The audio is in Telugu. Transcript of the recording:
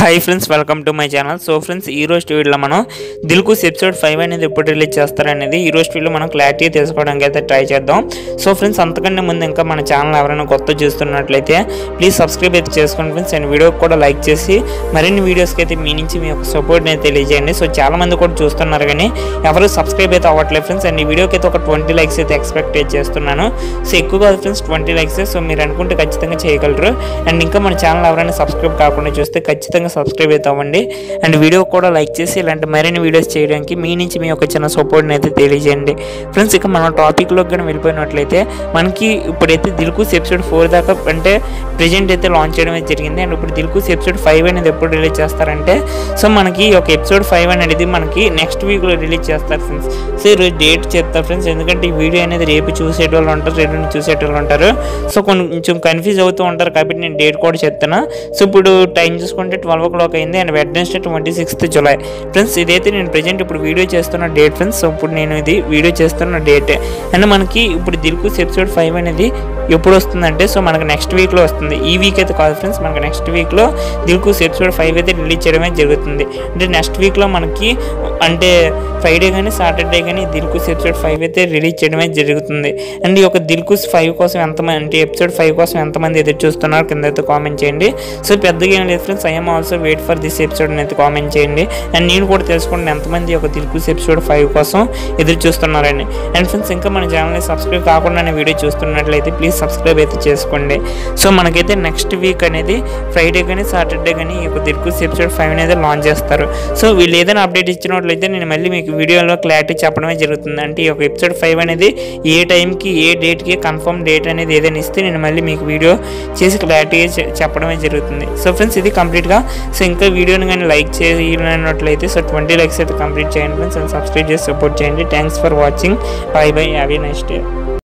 hi friends welcome to my channel so friends ఈ రోజు వీడియోలో మనం దిల్కుస్ ఎపిసోడ్ ఫైవ్ అనేది ఎప్పుడు రిలీజ్ చేస్తారనేది ఈ రోజు వీడియోలో మనం క్లారిటీ తెలుసుకోవడానికి అయితే ట్రై చేద్దాం సో ఫ్రెండ్స్ అంతకంటే ముందు ఇంకా మన ఛానల్ ఎవరైనా కొత్త చూస్తున్నట్లయితే ప్లీజ్ సబ్స్క్రైబ్ అయితే చేసుకోండి ఫ్రెండ్స్ అండ్ వీడియోకి కూడా లైక్ చేసి మరిన్ని వీడియోస్కి అయితే మీ నుంచి మీ యొక్క సపోర్ట్ని అయితే తెలియజేయండి సో చాలా మంది కూడా చూస్తున్నారు కానీ ఎవరు సబ్స్క్రైబ్ అయితే అవ్వట్లేదు ఫ్రెండ్స్ అండ్ ఈ వీడియోకి అయితే ఒక ట్వంటీ లైక్స్ అయితే ఎక్స్పెక్ట్ చేస్తున్నాను సో ఎక్కువ కాదు ఫ్రెండ్స్ ట్వంటీ లైక్స్ సో మీరు అనుకుంటే ఖచ్చితంగా చేయగలరు అండ్ ఇంకా మన ఛానల్ ఎవరైనా సబ్స్క్రైబ్ కాకుండా చూస్తే ఖచ్చితంగా సబ్స్క్రైబ్ అయితే అవ్వండి అండ్ వీడియో కూడా లైక్ చేసి ఇలాంటి మరిన్ని వీడియోస్ చేయడానికి మీ నుంచి మీ యొక్క చిన్న సపోర్ట్ని అయితే తెలియజేయండి ఫ్రెండ్స్ ఇక మన టాపిక్లోకి కానీ వెళ్ళిపోయినట్లయితే మనకి ఇప్పుడైతే దిల్కుస్ ఎపిసోడ్ ఫోర్ దాకా అంటే ప్రెజెంట్ అయితే లాంచ్ చేయడం అయితే జరిగింది అండ్ ఇప్పుడు దిల్కుస్ ఎపిసోడ్ ఫైవ్ అనేది ఎప్పుడు రిలీజ్ చేస్తారంటే సో మనకి ఒక ఎపిసోడ్ ఫైవ్ అనేది మనకి నెక్స్ట్ వీక్లో రిలీజ్ చేస్తారు ఫ్రెండ్స్ సో ఈరోజు డేట్ చెప్తారు ఫ్రెండ్స్ ఎందుకంటే ఈ వీడియో అనేది రేపు చూసేటోళ్ళు ఉంటారు రేపు చూసేటోళ్ళు ఉంటారు సో కొంచెం కన్ఫ్యూజ్ అవుతూ ఉంటారు కాబట్టి నేను డేట్ కూడా చెప్తున్నా సో ఇప్పుడు టైం చూసుకుంటే ట్వెల్వ్ ఓ క్లాక్ అయింది and Wednesday twenty sixth July friends ఇదైతే నేను ప్రజెంట్ ఇప్పుడు వీడియో చేస్తున్న డేట్ ఫ్రెండ్స్ సో ఇప్పుడు నేను ఇది వీడియో చేస్తున్న డేట్ అండ్ మనకి ఇప్పుడు దిల్కుస్ ఎపిసోడ్ ఫైవ్ అనేది ఎప్పుడు వస్తుందంటే సో మనకి నెక్స్ట్ వీక్లో వస్తుంది ఈ వీక్ అయితే కాదు ఫ్రెండ్స్ మనకి నెక్స్ట్ వీక్లో దిల్కుస్ ఎపిసోడ్ ఫైవ్ అయితే రిలీజ్ చేయడమే జరుగుతుంది అంటే నెక్స్ట్ వీక్లో మనకి అంటే ఫ్రైడే కానీ సాటర్డే కానీ దిల్కుస్ ఎపిసోడ్ ఫైవ్ అయితే రిలీజ్ చేయడమే జరుగుతుంది అండ్ ఈ యొక్క దిల్కుస్ ఫైవ్ కోసం ఎంతమంది అంటే ఎపిసోడ్ ఫైవ్ కోసం ఎంతమంది ఎదురు చూస్తున్నారు కింద అయితే కామెంట్ చేయండి సో పెద్దగా ఏం లేదు friends I'm also wait for this episode అయితే కామెంట్ చేయండి అండ్ నేను కూడా తెలుసుకుంటాను ఎంతమంది ఒక దిల్కుస్ ఎపిసోడ్ ఫైవ్ కోసం ఎదురు చూస్తున్నారని అండ్ ఫ్రెండ్స్ ఇంకా మన ఛానల్ని సబ్స్క్రైబ్ కాకుండా వీడియో చూస్తున్నట్లయితే ప్లీజ్ సబ్స్క్రైబ్ అయితే చేసుకోండి సో మనకైతే నెక్స్ట్ వీక్ అనేది ఫ్రైడే కానీ సాటర్డే కానీ ఈ యొక్క దిల్కుస్ ఎపిసోడ్ ఫైవ్ అనేది లాంచ్ చేస్తారు సో వీళ్ళు ఏదైనా అప్డేట్ ఇచ్చినట్లయితే నేను మళ్ళీ మీకు వీడియోలో క్లారిటీ చెప్పడమే జరుగుతుంది అంటే ఈ యొక్క ఎపిసోడ్ ఫైవ్ అనేది ఏ టైంకి ఏ డేట్కి కన్ఫర్మ్ డేట్ అనేది ఏదైనా ఇస్తే నేను మళ్ళీ మీకు వీడియో చేసి క్లారిటీ చెప్పడమే జరుగుతుంది సో ఫ్రెండ్స్ ఇది కంప్లీట్గా సో ఇంకా వీడియోని కానీ లైక్ చేయనట్లయితే సో ట్వంటీ లైక్స్ అయితే కంప్లీట్ చేయండి ఫ్రెండ్స్ అండ్ సబ్స్క్రైబ్ చేసి సపోర్ట్ చేయండి thanks for watching bye bye have a next day